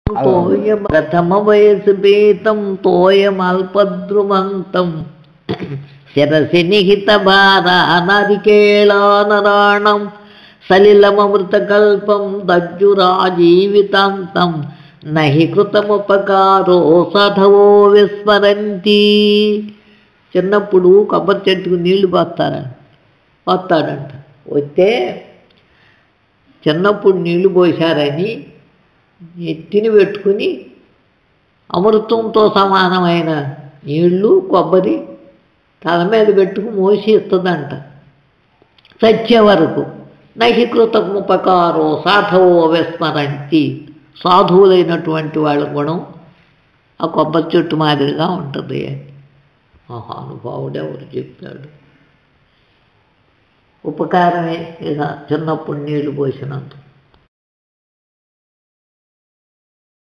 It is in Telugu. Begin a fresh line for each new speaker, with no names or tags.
తోయం ప్రథమ వయసు పీతం తోయమల్పద్రుమంతం శిరసి నిహిత భార నారికేళానరాణం సలిలమృతకల్పం దజ్జురాజీవితాంతం నహి కృతముపకారో సాధవో విస్మరంతి చిన్నప్పుడు కొబ్బరి చెట్టుకు నీళ్లు పోస్తారంట పోస్తాడంట వస్తే చిన్నప్పుడు నీళ్లు పోశారని ఎత్తిని పెట్టుకుని అమృతంతో సమానమైన నీళ్లు కొబ్బరి తల మీద పెట్టుకు మోసి ఇస్తుందంట సత్య వరకు నహికృతముపకారో సాధవో విస్మరంతి సాధువులైనటువంటి వాళ్ళ గుణం ఆ కొబ్బరి చెట్టు మాదిరిగా ఉంటుంది మహానుభావుడు ఎవరు చెప్పాడు ఉపకారమే ఇక చిన్నప్పుడు నీళ్లు పోసినందుకు